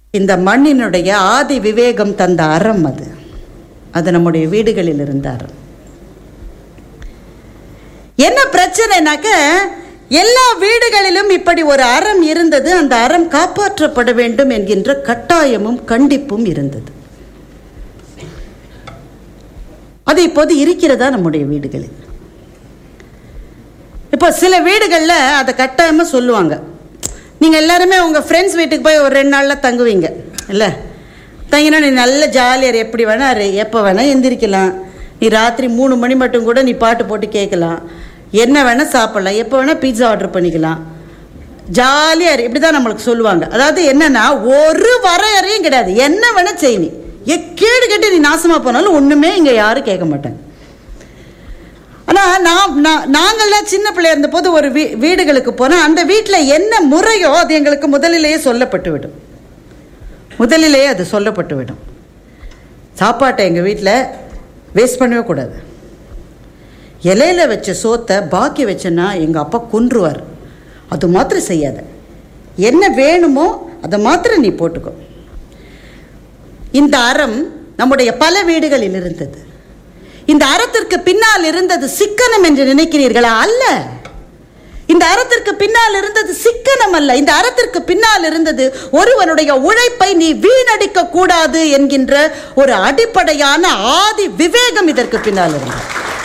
இந்த மண்ணினுடைய ஆதி விவேகம் தந்த அறம் அது அது நம்முடைய வீடுகளில் இருந்த அறம் என்ன பிரச்சனைனாக்க எல்லா வீடுகளிலும் இப்படி ஒரு அறம் இருந்தது அந்த அறம் காப்பாற்றப்பட வேண்டும் என்கின்ற கட்டாயமும் கண்டிப்பும் இருந்தது அது இப்போது இருக்கிறதா நம்முடைய வீடுகளில் இப்போ சில வீடுகளில் அதை கட்டாயமாக சொல்லுவாங்க நீங்கள் எல்லாருமே உங்கள் ஃப்ரெண்ட்ஸ் வீட்டுக்கு போய் ஒரு ரெண்டு நாளில் தங்குவீங்க இல்லை தங்கினா நீ நல்ல ஜாலியாக எப்படி வேணா இரு, எப்போ வேணால் எந்திரிக்கலாம் நீ ராத்திரி மூணு மணி மட்டும் கூட நீ பாட்டு போட்டு கேட்கலாம் என்ன வேணால் சாப்பிடலாம் எப்போ வேணால் பீட்சா ஆர்டர் பண்ணிக்கலாம் ஜாலியாக இரு இப்படி தான் நம்மளுக்கு சொல்லுவாங்க அதாவது என்னன்னா ஒரு வரையறையும் கிடையாது என்ன வேணால் செய் நீ எக்கேடு கட்டி நீ நாசமாக போனாலும் ஒன்றுமே இங்கே யாரும் கேட்க மாட்டாங்க ஆனால் நான் நான் நாங்கள்லாம் சின்ன பிள்ளையா இருந்தபோது ஒரு வீ வீடுகளுக்கு போனால் அந்த வீட்டில் என்ன முறையோ அது எங்களுக்கு முதலிலேயே சொல்லப்பட்டு விடும் முதலிலேயே அது சொல்லப்பட்டு விடும் சாப்பாட்டை எங்கள் வீட்டில் வேஸ்ட் பண்ணவே கூடாது இலையில வச்ச சோத்தை பாக்கி வச்சேன்னா எங்கள் அப்பா கொன்றுவார் அது மாத்திரம் செய்யாத என்ன வேணுமோ அதை மாத்திரம் நீ போட்டுக்கோ இந்த அறம் நம்முடைய பல வீடுகளில் இருந்தது இந்த அறத்திற்கு பின்னால் இருந்தது சிக்கனம் என்று நினைக்கிறீர்களா அல்ல இந்த அறத்திற்கு பின்னால் இருந்தது சிக்கனம் அல்ல இந்த அறத்திற்கு பின்னால் இருந்தது ஒருவனுடைய உழைப்பை நீ வீணடிக்க கூடாது என்கின்ற ஒரு அடிப்படையான ஆதி விவேகம் இதற்கு பின்னால் இருந்தது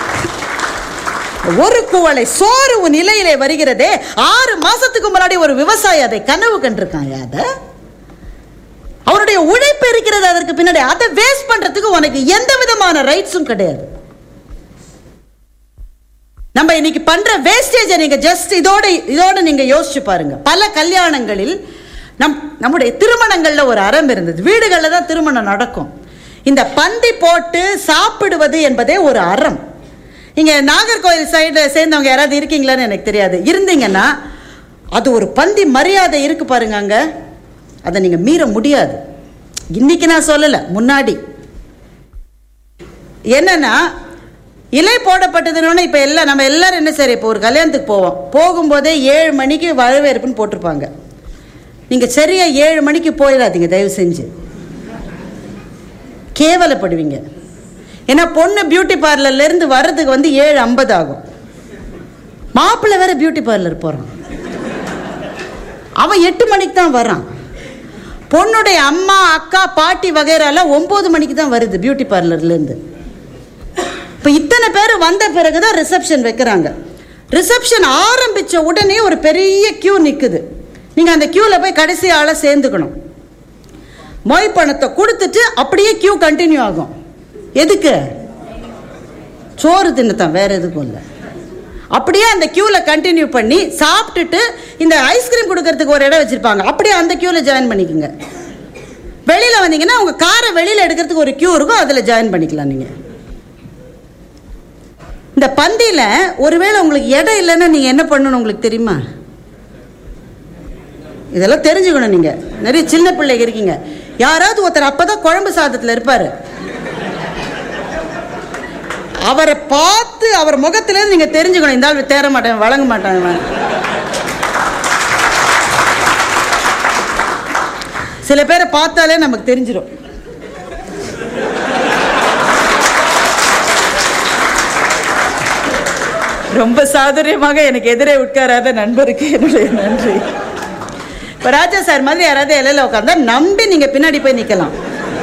ஒரு குவளை சோறு உன் நிலையிலே வருகிறதே ஆறு மாசத்துக்கு முன்னாடி ஒரு விவசாயி அதை கனவு கண்டிருக்கான் அத அவருடைய உழைப்பு இருக்கிறது அதற்கு பின்னாடி அதை வேஸ்ட் பண்றதுக்கு உனக்கு எந்த விதமான ரைட்ஸும் கிடையாது நம்ம இன்னைக்கு பண்ற வேஸ்டேஜை நீங்க ஜஸ்ட் இதோட இதோட நீங்க யோசிச்சு பாருங்க பல கல்யாணங்களில் நம் நம்முடைய திருமணங்கள்ல ஒரு அறம் இருந்தது வீடுகளில் தான் திருமணம் நடக்கும் இந்த பந்தி போட்டு சாப்பிடுவது என்பதே ஒரு அறம் இங்க நாகர்கோவில் சைடு சேர்ந்தவங்க யாராவது இருக்கீங்களான்னு எனக்கு தெரியாது இருந்தீங்கன்னா அது ஒரு பந்தி மரியாதை இருக்கு பாருங்க அங்க அதை நீங்க மீற முடியாது இன்னைக்கு நான் சொல்லல முன்னாடி என்னன்னா இலை போடப்பட்டதுன்னு இப்போ எல்லாம் நம்ம எல்லாரும் என்ன சரி இப்போ ஒரு கல்யாணத்துக்கு போவோம் போகும்போதே ஏழு மணிக்கு வரவேற்புன்னு போட்டிருப்பாங்க நீங்கள் சரியா ஏழு மணிக்கு போயிடாதீங்க தயவு செஞ்சு கேவலப்படுவீங்க ஏன்னா பொண்ணு பியூட்டி பார்லர்லேருந்து வர்றதுக்கு வந்து ஏழு ஐம்பது ஆகும் மாப்பிள்ளை வேற பியூட்டி பார்லர் போகிறான் அவன் எட்டு மணிக்கு தான் வரான் பொண்ணுடைய அம்மா அக்கா பாட்டி வகைராலாம் ஒம்பது மணிக்கு தான் வருது பியூட்டி பார்லர்லேருந்து இப்போ இத்தனை பேர் வந்த பிறகு தான் ரிசப்ஷன் வைக்கிறாங்க ரிசப்ஷன் ஆரம்பித்த உடனே ஒரு பெரிய கியூ நிற்குது நீங்கள் அந்த கியூவில் போய் கடைசி ஆளை சேர்ந்துக்கணும் மொய் பணத்தை கொடுத்துட்டு அப்படியே கியூ கண்டினியூ ஆகும் எதுக்கு சோறு தின்னத்தான் வேற எதுக்கும் இல்லை அப்படியே அந்த கியூவில் கண்டினியூ பண்ணி சாப்பிட்டுட்டு இந்த ஐஸ்கிரீம் கொடுக்கறதுக்கு ஒரு இடம் வச்சுருப்பாங்க அப்படியே அந்த கியூவில் ஜாயின் பண்ணிக்கோங்க வெளியில் வந்தீங்கன்னா உங்கள் காரை வெளியில் எடுக்கிறதுக்கு ஒரு கியூ இருக்கும் அதில் ஜாயின் பண்ணிக்கலாம் நீங்கள் இந்த பந்தியில் ஒருவேளை உங்களுக்கு இடம் இல்லைன்னா நீங்கள் என்ன பண்ணணும் உங்களுக்கு தெரியுமா இதெல்லாம் தெரிஞ்சுக்கணும் நீங்கள் நிறைய சின்ன பிள்ளைங்க இருக்கீங்க யாராவது ஒருத்தர் அப்போ தான் குழம்பு சாதத்தில் இருப்பார் அவரை பார்த்து அவர் முகத்திலேருந்து நீங்கள் தெரிஞ்சுக்கணும் இந்த ஆள் தேர மாட்டேன் வழங்க மாட்டான் இவன். சில பேரை பார்த்தாலே நமக்கு தெரிஞ்சிடும் ரொம்ப சாதுரியமாக எனக்கு எதிரே உட்காராத நண்பருக்கு என்னுடைய நன்றி இப்போ ராஜா சார் மாதிரி யாராவது இலையில உட்காந்தா நம்பி நீங்கள் பின்னாடி போய் நிற்கலாம்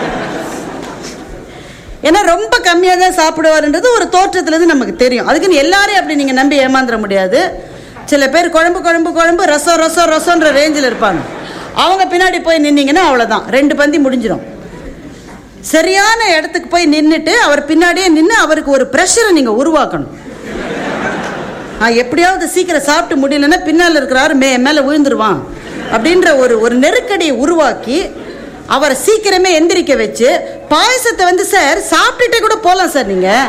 ஏன்னா ரொம்ப கம்மியாக தான் சாப்பிடுவாருன்றது ஒரு தோற்றத்துலேருந்து நமக்கு தெரியும் அதுக்குன்னு எல்லாரையும் அப்படி நீங்கள் நம்பி ஏமாந்துட முடியாது சில பேர் குழம்பு குழம்பு குழம்பு ரசம் ரசம் ரசம்ன்ற ரேஞ்சில் இருப்பாங்க அவங்க பின்னாடி போய் நின்னீங்கன்னா அவ்வளோதான் ரெண்டு பந்தி முடிஞ்சிடும் சரியான இடத்துக்கு போய் நின்றுட்டு அவர் பின்னாடியே நின்று அவருக்கு ஒரு ப்ரெஷரை நீங்கள் உருவாக்கணும் நான் எப்படியாவது சீக்கிரம் சாப்பிட்டு முடியலன்னா பின்னால் இருக்கிறாரு மே மேலே விழுந்துருவான் அப்படின்ற ஒரு ஒரு நெருக்கடியை உருவாக்கி அவரை சீக்கிரமே எந்திரிக்க வச்சு பாயசத்தை வந்து சார் சாப்பிட்டுட்டே கூட போகலாம் சார் நீங்கள்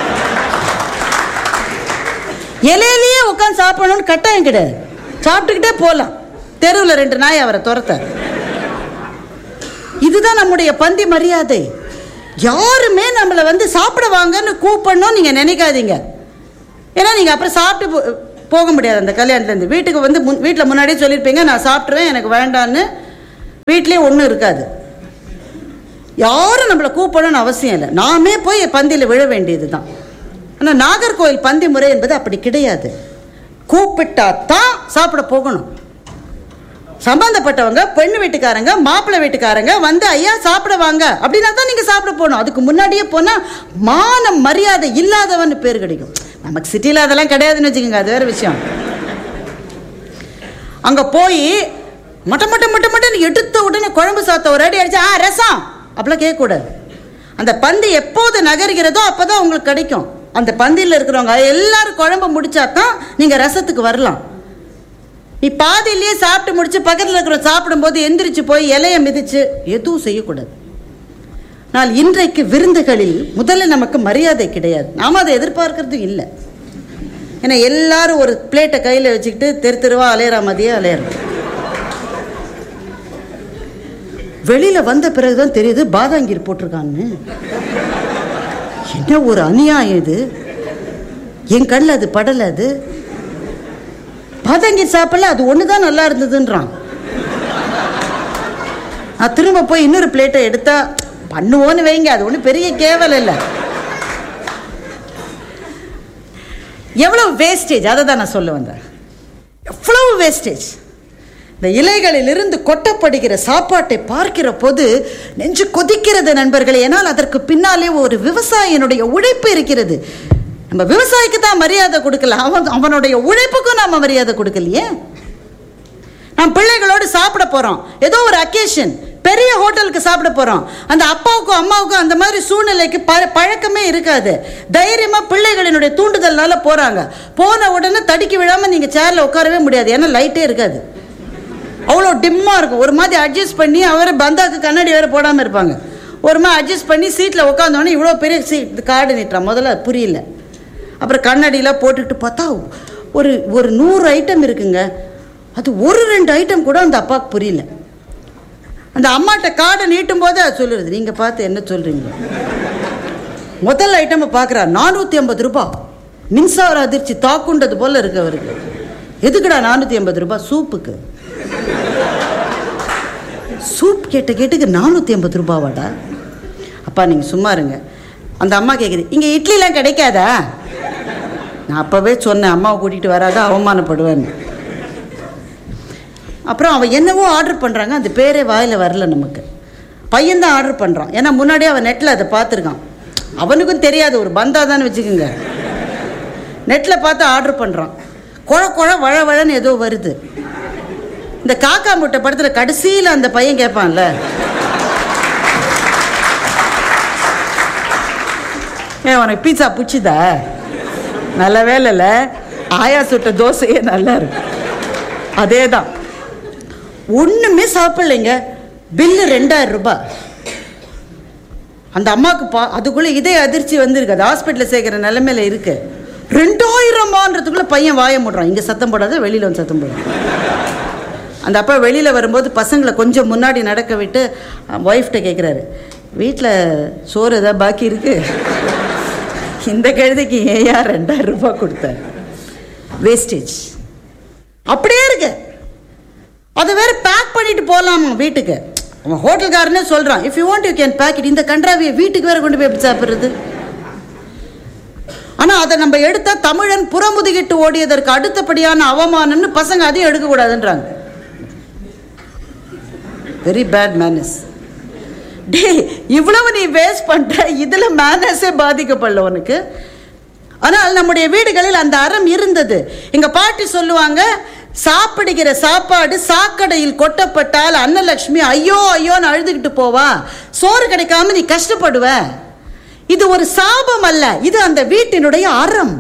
இலையிலேயே உட்காந்து சாப்பிடணும்னு கட்டாயம் கிடையாது சாப்பிட்டுக்கிட்டே போகலாம் தெருவில் ரெண்டு நாய் அவரை துரத்த இதுதான் நம்முடைய பந்தி மரியாதை யாருமே நம்மளை வந்து சாப்பிட வாங்கன்னு கூப்பிடணும் நீங்கள் நினைக்காதீங்க ஏன்னா நீங்கள் அப்புறம் சாப்பிட்டு போ- போக முடியாது அந்த கல்யாணத்துலேருந்து வீட்டுக்கு வந்து முன் வீட்டில் முன்னாடியே சொல்லியிருப்பீங்க நான் சாப்பிட்ருவேன் எனக்கு வேண்டான்னு வீட்லேயே ஒன்றும் இருக்காது யாரும் நம்மளை கூப்பிடணும்னு அவசியம் இல்லை நாமே போய் பந்தியில் விழ வேண்டியது தான் ஆனால் நாகர்கோவில் பந்தி முறை என்பது அப்படி கிடையாது கூப்பிட்டா தான் சாப்பிட போகணும் சம்பந்தப்பட்டவங்க பெண்ணு வீட்டுக்காரங்க மாப்பிள்ளை வீட்டுக்காரங்க வந்து ஐயா சாப்பிட வாங்க அப்படின்னா தான் நீங்கள் சாப்பிட போகணும் அதுக்கு முன்னாடியே போனால் மான மரியாதை இல்லாதவன்னு பேர் கிடைக்கும் நமக்கு சிட்டியில் அதெல்லாம் கிடையாதுன்னு வச்சுக்கோங்க அது வேறு விஷயம் அங்கே போய் மட்ட மட்ட மட்ட மட்டன்னு எடுத்த உடனே குழம்பு சாத்த ஒரு அடி அடிச்சு ஆ ரசம் அப்படிலாம் கேட்கக்கூடாது அந்த பந்தி எப்போது நகர்கிறதோ அப்போ தான் உங்களுக்கு கிடைக்கும் அந்த பந்தியில் இருக்கிறவங்க எல்லாரும் குழம்பு முடிச்சா தான் நீங்கள் ரசத்துக்கு வரலாம் நீ பாதியிலேயே சாப்பிட்டு முடிச்சு பக்கத்தில் இருக்கிற சாப்பிடும்போது எந்திரிச்சு போய் இலைய மிதிச்சு எதுவும் செய்யக்கூடாது ஆனால் இன்றைக்கு விருந்துகளில் முதல்ல நமக்கு மரியாதை கிடையாது நாம் அதை எதிர்பார்க்கறது இல்லை ஏன்னா எல்லாரும் ஒரு பிளேட்டை கையில் வச்சுக்கிட்டு தெரு தெருவா அலையிற மாதிரியே அலையிறோம் வெளியில வந்த பிறகுதான் தெரியுது பாதாங்கீர் போட்டிருக்கான்னு என்ன ஒரு அநியாயம் இது என் கண்ணில் அது படலை அது பாதாங்கீர் சாப்பிடல அது ஒன்று தான் நல்லா இருந்ததுன்றான் நான் திரும்ப போய் இன்னொரு பிளேட்டை எடுத்தா பண்ணுவோன்னு வைங்க அது ஒன்றும் பெரிய கேவலம் இல்லை எவ்வளவு வேஸ்டேஜ் அதை தான் நான் சொல்ல வந்தேன் எவ்வளவு வேஸ்டேஜ் இந்த இலைகளிலிருந்து கொட்டப்படுகிற சாப்பாட்டை பார்க்கிற போது நெஞ்சு கொதிக்கிறது நண்பர்களே ஏன்னால் அதற்கு பின்னாலே ஒரு விவசாயினுடைய உழைப்பு இருக்கிறது நம்ம விவசாயிக்கு தான் மரியாதை கொடுக்கல அவன் அவனுடைய உழைப்புக்கும் நாம மரியாதை கொடுக்கலையே நாம் பிள்ளைகளோடு சாப்பிட போறோம் ஏதோ ஒரு அக்கேஷன் பெரிய ஹோட்டலுக்கு சாப்பிட போறோம் அந்த அப்பாவுக்கும் அம்மாவுக்கும் அந்த மாதிரி சூழ்நிலைக்கு ப பழக்கமே இருக்காது தைரியமா பிள்ளைகளினுடைய தூண்டுதல்னால போறாங்க போன உடனே தடுக்கி விழாம நீங்க சேர்ல உட்காரவே முடியாது ஏன்னா லைட்டே இருக்காது அவ்வளோ டிம்மாக இருக்கும் ஒரு மாதிரி அட்ஜஸ்ட் பண்ணி அவரை பந்தாக்கு கண்ணாடி வேறு போடாமல் இருப்பாங்க ஒரு மாதிரி அட்ஜஸ்ட் பண்ணி சீட்டில் உட்காந்தோடனே இவ்வளோ பெரிய சீட் கார்டு நீட்டுறான் முதல்ல அது புரியல அப்புறம் கண்ணாடிலாம் போட்டுக்கிட்டு பார்த்தா ஒரு ஒரு நூறு ஐட்டம் இருக்குங்க அது ஒரு ரெண்டு ஐட்டம் கூட அந்த அப்பாவுக்கு புரியல அந்த அம்மாட்ட கார்டை நீட்டும் போது அது சொல்லுறது நீங்கள் பார்த்து என்ன சொல்கிறீங்க முதல் ஐட்டமை பார்க்குறா நானூற்றி ஐம்பது ரூபாய் மின்சார அதிர்ச்சி தாக்குண்டது போல் இருக்கு அவருக்கு எதுக்குடா நானூற்றி ஐம்பது ரூபாய் சூப்புக்கு சூப் கேட்ட கேட்டுக்கு நானூற்றி ஐம்பது ரூபாவாடா அப்பா நீங்கள் சும்மா இருங்க அந்த அம்மா கேட்குது இங்கே இட்லிலாம் கிடைக்காதா நான் அப்போவே சொன்னேன் அம்மாவை கூட்டிகிட்டு வராத அவமானப்படுவேன்னு அப்புறம் அவன் என்னவோ ஆர்டர் பண்ணுறாங்க அந்த பேரே வாயில் வரல நமக்கு பையன்தான் ஆர்டர் பண்ணுறான் ஏன்னா முன்னாடியே அவன் நெட்டில் அதை பார்த்துருக்கான் அவனுக்கும் தெரியாது ஒரு பந்தா தானே வச்சுக்கோங்க நெட்டில் பார்த்து ஆர்டர் பண்ணுறான் குழ குழ வழ வழன்னு ஏதோ வருது இந்த காக்கா முட்டை படத்தில் கடைசியில் அந்த பையன் கேட்பான்ல ஏ உனக்கு பீட்சா பிடிச்சிதா நல்ல வேலையில் ஆயா சுட்ட தோசையே நல்லா இருக்கு அதே தான் ஒன்றுமே சாப்பிடலைங்க பில்லு ரெண்டாயிரம் ரூபாய் அந்த அம்மாவுக்கு பா அதுக்குள்ளே இதே அதிர்ச்சி வந்திருக்கு அது ஹாஸ்பிட்டலில் சேர்க்குற நிலைமையில இருக்கு ரெண்டாயிரமான்றதுக்குள்ளே பையன் வாய முடுறான் இங்கே சத்தம் போடாத வெளியில் வந்து சத்தம் போடுறான் அந்த அப்பா வெளியில் வரும்போது பசங்களை கொஞ்சம் முன்னாடி நடக்க விட்டு ஒய்ஃப்ட்ட கேட்குறாரு வீட்டில் சோறு ஏதாவது பாக்கி இருக்கு இந்த கழுதைக்கு ஏயா ரெண்டாயிரம் ரூபாய் கொடுத்தாரு வேஸ்டேஜ் அப்படியே இருக்கு அதை வேற பேக் பண்ணிட்டு போகலாமா வீட்டுக்கு அவன் ஹோட்டல்காரனே சொல்கிறான் if you want you can pack it இந்த கன்றாவியை வீட்டுக்கு வேற கொண்டு போய் எப்படி சாப்பிட்றது ஆனால் அதை நம்ம எடுத்தால் தமிழன் புறமுதுகிட்டு ஓடியதற்கு அடுத்தபடியான அவமானம்னு பசங்க அதையும் எடுக்கக்கூடாதுன்றாங்க வெரி பேட் மேனஸ் டே இவ்வளவு நீ வேஸ்ட் பண்ணுற இதில் மேனஸே பாதிக்கப்படல உனக்கு ஆனால் நம்முடைய வீடுகளில் அந்த அறம் இருந்தது எங்க பாட்டி சொல்லுவாங்க சாப்பிடுகிற சாப்பாடு சாக்கடையில் கொட்டப்பட்டால் அன்னலட்சுமி ஐயோ ஐயோன்னு அழுதுகிட்டு போவா சோறு கிடைக்காம நீ கஷ்டப்படுவ இது ஒரு சாபம் அல்ல இது அந்த வீட்டினுடைய அறம்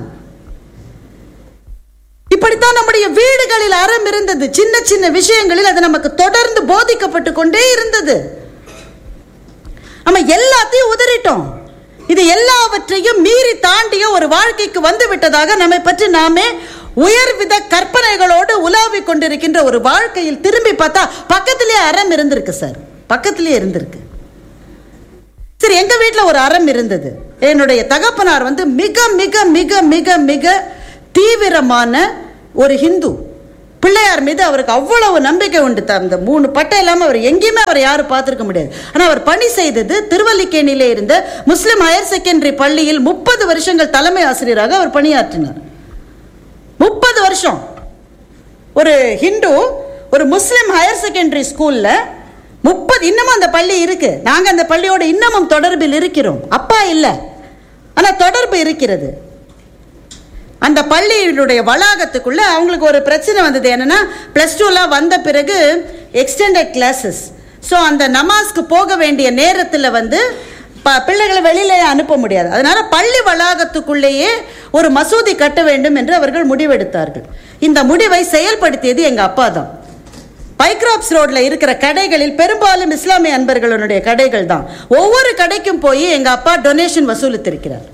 இப்படித்தான் நம்முடைய வீடுகளில் அறம் இருந்தது சின்ன சின்ன விஷயங்களில் அது நமக்கு தொடர்ந்து போதிக்கப்பட்டு கொண்டே இருந்தது நம்ம எல்லாத்தையும் உதறிட்டோம் இது எல்லாவற்றையும் மீறி தாண்டிய ஒரு வாழ்க்கைக்கு வந்து விட்டதாக நம்மை பற்றி நாமே உயர்வித கற்பனைகளோடு உலாவிக் கொண்டிருக்கின்ற ஒரு வாழ்க்கையில் திரும்பி பார்த்தா பக்கத்திலேயே அறம் இருந்திருக்கு சார் பக்கத்திலேயே இருந்திருக்கு சரி எங்க வீட்டில் ஒரு அறம் இருந்தது என்னுடைய தகப்பனார் வந்து மிக மிக மிக மிக மிக தீவிரமான ஒரு ஹிந்து பிள்ளையார் மீது அவருக்கு அவ்வளவு நம்பிக்கை உண்டு த- அந்த மூணு பட்டை இல்லாமல் அவர் எங்கேயுமே அவர் யாரும் பார்த்துருக்க முடியாது ஆனால் அவர் பணி செய்தது திருவல்லிக்கேணியிலே இருந்த முஸ்லிம் ஹையர் செகண்டரி பள்ளியில் முப்பது வருஷங்கள் தலைமை ஆசிரியராக அவர் பணியாற்றினார் முப்பது வருஷம் ஒரு ஹிந்து ஒரு முஸ்லிம் ஹையர் செகண்டரி ஸ்கூல்ல முப்பது இன்னமும் அந்த பள்ளி இருக்கு நாங்க அந்த பள்ளியோட இன்னமும் தொடர்பில் இருக்கிறோம் அப்பா இல்லை ஆனா தொடர்பு இருக்கிறது அந்த பள்ளியினுடைய வளாகத்துக்குள்ள அவங்களுக்கு ஒரு பிரச்சனை வந்தது என்னன்னா பிளஸ் டூலாம் வந்த பிறகு எக்ஸ்டெண்டட் கிளாஸஸ் ஸோ அந்த நமாஸ்க்கு போக வேண்டிய நேரத்தில் வந்து ப- பிள்ளைகளை வெளியில அனுப்ப முடியாது அதனால பள்ளி வளாகத்துக்குள்ளேயே ஒரு மசூதி கட்ட வேண்டும் என்று அவர்கள் முடிவெடுத்தார்கள் இந்த முடிவை செயல்படுத்தியது எங்க அப்பா தான் பைக்ராப்ஸ் ரோட்ல இருக்கிற கடைகளில் பெரும்பாலும் இஸ்லாமிய அன்பர்களுடைய கடைகள் தான் ஒவ்வொரு கடைக்கும் போய் எங்க அப்பா டொனேஷன் வசூலித்திருக்கிறார்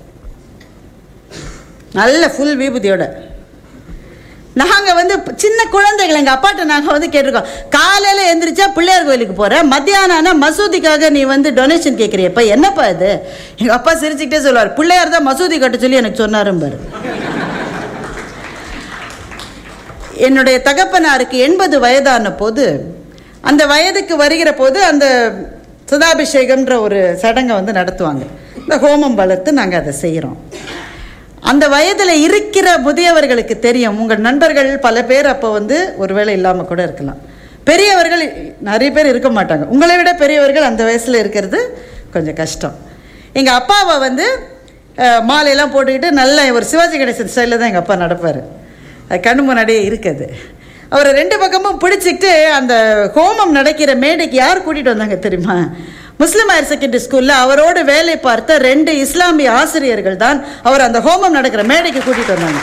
நல்ல ஃபுல் விபூதியோட நாங்கள் வந்து சின்ன குழந்தைகள் எங்கள் அப்பாட்ட நாங்கள் வந்து கேட்டிருக்கோம் காலையில் எந்திரிச்சா பிள்ளையார் கோயிலுக்கு போகிறேன் மத்தியானம் ஆனா மசூதிக்காக நீ வந்து டொனேஷன் கேட்குறியப்பா என்னப்பா இது எங்கள் அப்பா சிரிச்சுக்கிட்டே சொல்லுவார் பிள்ளையார் தான் மசூதி கட்ட சொல்லி எனக்கு சொன்னாரும் பாரு என்னுடைய தகப்பனாருக்கு எண்பது வயதான போது அந்த வயதுக்கு வருகிற போது அந்த சுதாபிஷேகம்ன்ற ஒரு சடங்கை வந்து நடத்துவாங்க இந்த ஹோமம் வளர்த்து நாங்கள் அதை செய்கிறோம் அந்த வயதில் இருக்கிற முதியவர்களுக்கு தெரியும் உங்கள் நண்பர்கள் பல பேர் அப்போ வந்து ஒருவேளை இல்லாமல் கூட இருக்கலாம் பெரியவர்கள் நிறைய பேர் இருக்க மாட்டாங்க உங்களை விட பெரியவர்கள் அந்த வயசில் இருக்கிறது கொஞ்சம் கஷ்டம் எங்கள் அப்பாவை வந்து அஹ், மாலையெல்லாம் போட்டுக்கிட்டு நல்ல ஒரு சிவாஜி கணேசன் ஸ்டைலில் தான் எங்கள் அப்பா நடப்பார் அது கண்ணு முன்னாடியே இருக்குது அவரை ரெண்டு பக்கமும் பிடிச்சிக்கிட்டு அந்த ஹோமம் நடக்கிற மேடைக்கு யார் கூட்டிகிட்டு வந்தாங்க தெரியுமா முஸ்லிம் ஹையர் செகண்டரி ஸ்கூலில் அவரோடு வேலை பார்த்த ரெண்டு இஸ்லாமிய ஆசிரியர்கள் தான் அவர் அந்த ஹோமம் நடக்கிற மேடைக்கு கூட்டிகிட்டு வந்தாங்க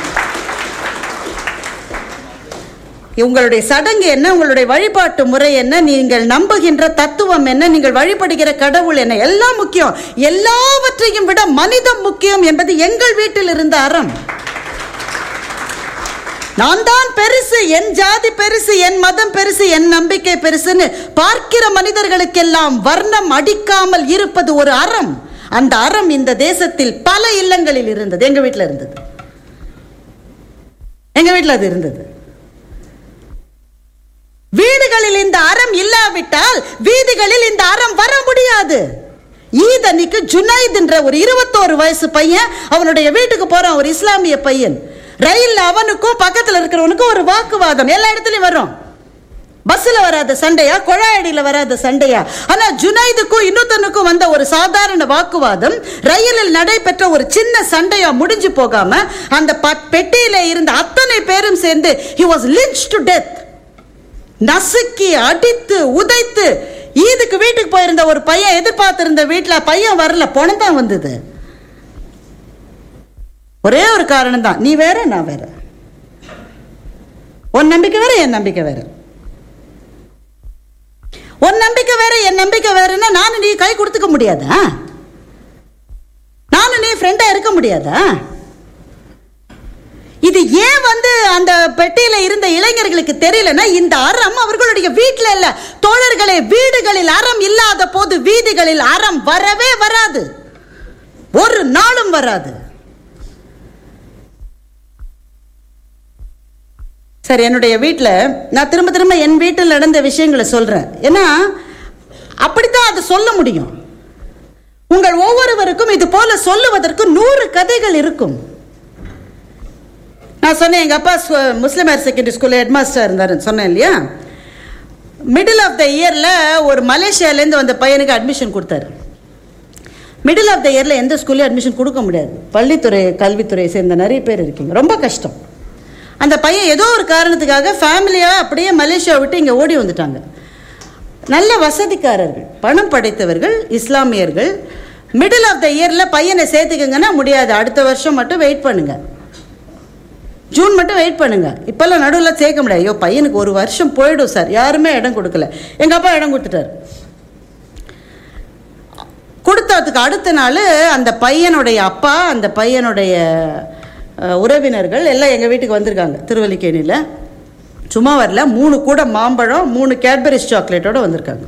உங்களுடைய சடங்கு என்ன உங்களுடைய வழிபாட்டு முறை என்ன நீங்கள் நம்புகின்ற தத்துவம் என்ன நீங்கள் வழிபடுகிற கடவுள் என்ன எல்லாம் முக்கியம் எல்லாவற்றையும் விட மனிதம் முக்கியம் என்பது எங்கள் வீட்டில் இருந்த அறம் நான் தான் பெருசு என் ஜாதி பெருசு என் மதம் பெருசு என் நம்பிக்கை பெருசுன்னு பார்க்கிற மனிதர்களுக்கெல்லாம் வர்ணம் அடிக்காமல் இருப்பது ஒரு அறம் அந்த அறம் இந்த தேசத்தில் பல இல்லங்களில் இருந்தது எங்க வீட்டில் இருந்தது எங்க வீட்டில் அது இருந்தது வீடுகளில் இந்த அறம் இல்லாவிட்டால் வீதிகளில் இந்த அறம் வர முடியாது ஈதனிக்கு ஜுனைத் என்ற ஒரு இருபத்தோரு வயசு பையன் அவனுடைய வீட்டுக்கு போறான் ஒரு இஸ்லாமிய பையன் ரயில்ல அவனுக்கும் பக்கத்துல இருக்கிறவனுக்கும் ஒரு வாக்குவாதம் எல்லா இடத்துலயும் வரும் பஸ்ல வராத சண்டையா குழாயடியில வராத சண்டையா ஆனா ஜுனைதுக்கும் இன்னொருத்தனுக்கும் வந்த ஒரு சாதாரண வாக்குவாதம் ரயிலில் நடைபெற்ற ஒரு சின்ன சண்டையா முடிஞ்சு போகாம அந்த ப- பெட்டியில இருந்த அத்தனை பேரும் சேர்ந்து he was lynched to death நசுக்கி அடித்து உதைத்து ஈதுக்கு வீட்டுக்கு போயிருந்த ஒரு பையன் எதிர்பார்த்திருந்த வீட்டுல பையன் வரல பணம் தான் வந்தது ஒரே ஒரு காரணம் தான் நீ வேற நான் வேற உன் நம்பிக்கை வேற என் நம்பிக்கை வேற உன் நம்பிக்கை வேற என் நம்பிக்கை வேறன்னா நானும் நீ கை கொடுத்துக்க முடியாதா நானும் நீ ஃப்ரெண்டா இருக்க முடியாதா இது ஏன் வந்து அந்த பெட்டியில இருந்த இளைஞர்களுக்கு தெரியலன்னா இந்த அறம் அவர்களுடைய வீட்டில் இல்ல தோழர்களே வீடுகளில் அறம் இல்லாத போது வீதிகளில் அறம் வரவே வராது ஒரு நாளும் வராது சரி என்னுடைய வீட்டில் நான் திரும்ப திரும்ப என் வீட்டில் நடந்த விஷயங்களை சொல்றேன் ஏன்னா அப்படித்தான் அதை சொல்ல முடியும் உங்கள் ஒவ்வொருவருக்கும் இது போல சொல்லுவதற்கு நூறு கதைகள் இருக்கும் நான் சொன்னேன் எங்கள் அப்பா ஸ்கூ- முஸ்லிம் ஹையர் செகண்டரி ஸ்கூலில் ஹெட்மாஸ்டர் இருந்தாருன்னு சொன்னேன் இல்லையா மிடில் ஆஃப் த இயரில் ஒரு மலேசியாலேருந்து வந்த பையனுக்கு அட்மிஷன் கொடுத்தாரு மிடில் ஆஃப் த இயரில் எந்த ஸ்கூல்லையும் அட்மிஷன் கொடுக்க முடியாது பள்ளித்துறை கல்வித்துறையை சேர்ந்த நிறைய பேர் இருக்கீங்க ரொம்ப கஷ்டம் அந்த பையன் ஏதோ ஒரு காரணத்துக்காக ஃபேமிலியாக அப்படியே மலேசியா விட்டு இங்கே ஓடி வந்துட்டாங்க நல்ல வசதிக்காரர்கள் பணம் படைத்தவர்கள் இஸ்லாமியர்கள் மிடில் ஆஃப் த இயரில் பையனை சேர்த்துக்கங்கன்னா முடியாது அடுத்த வருஷம் மட்டும் வெயிட் பண்ணுங்க ஜூன் மட்டும் வெயிட் பண்ணுங்க இப்போல்லாம் நடுவில் சேர்க்க முடியாது ஐயோ பையனுக்கு ஒரு வருஷம் போயிடும் சார் யாருமே இடம் கொடுக்கல எங்கள் அப்பா இடம் கொடுத்துட்டாரு கொடுத்ததுக்கு அடுத்த நாள் அந்த பையனுடைய அப்பா அந்த பையனுடைய அஹ், உறவினர்கள் எல்லாம் எங்கள் வீட்டுக்கு வந்திருக்காங்க திருவல்லிக்கேணியில் சும்மா வரல மூணு கூட மாம்பழம் மூணு கேட்பரிஸ் சாக்லேட்டோட வந்திருக்காங்க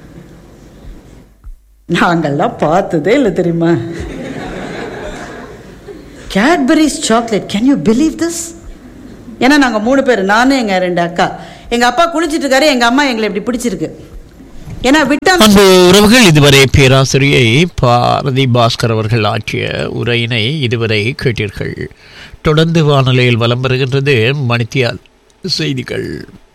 நாங்கள்லாம் பார்த்ததே இல்லை தெரியுமா Cadbury's chocolate can you believe this ஏன்னா நாங்கள் மூணு பேர் நானும் எங்கள் ரெண்டு அக்கா எங்கள் அப்பா குளிச்சிட்டு இருக்காரு எங்கள் அம்மா எங்களை இப்படி பிடிச்சிருக்கு ஏன்னா விட்டா அன்பு உறவுகள் இதுவரை பேராசிரியை பாரதி பாஸ்கர் அவர்கள் ஆற்றிய உரையினை இதுவரை கேட்டீர்கள் தொடர்ந்து வானொலியில் வலம் வருகின்றது மணித்தியால் செய்திகள்